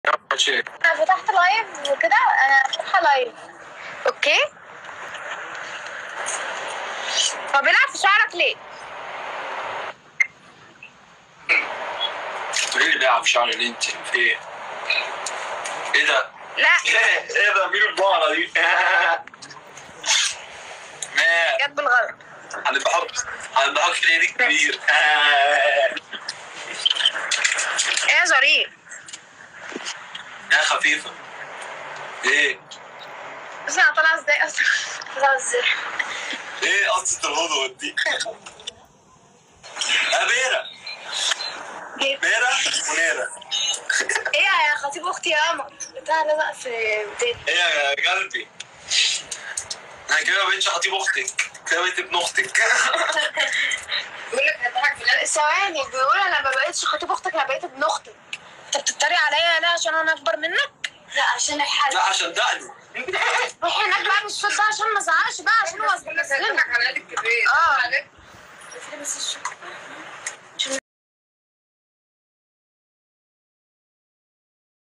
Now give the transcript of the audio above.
شيء انا فتحت لايف وكده انا فاتحه لايف اوكي طب بيلعب في شعرك ليه؟ تقولي لي بيلعب شعر اللي انت في ايه؟ ايه ده؟ لا ايه ايه ده مين البقرة دي؟ ما جت بالغلط انا بحط انا بحط في ايدي كبير ايه يا ظريف يا خفيفة ايه؟ بس انا طالعه ازاي اصلا طالعه ازاي ايه قصة الهدوء دي؟ أميرة ايه ميرة ونيرة إيه يا خطيب اختي يا قمر بتاع لازق في بتاعي ايه يا قلبي؟ انا كده ما بقتش خطيب اختك كده بقيت ابن اختك بيقول لك هضحك في القلب ثواني بيقول انا ما بقتش خطيب اختك انا بقيت ابن اختك انت بتتريق عليا ليه عشان انا اكبر منك؟ لا عشان الحاج لا عشان دقني روح هناك بقى بالصوت ده عشان ما ازعقش بقى عشان هو اصلا على قد الكبير اه عليك بس الشوك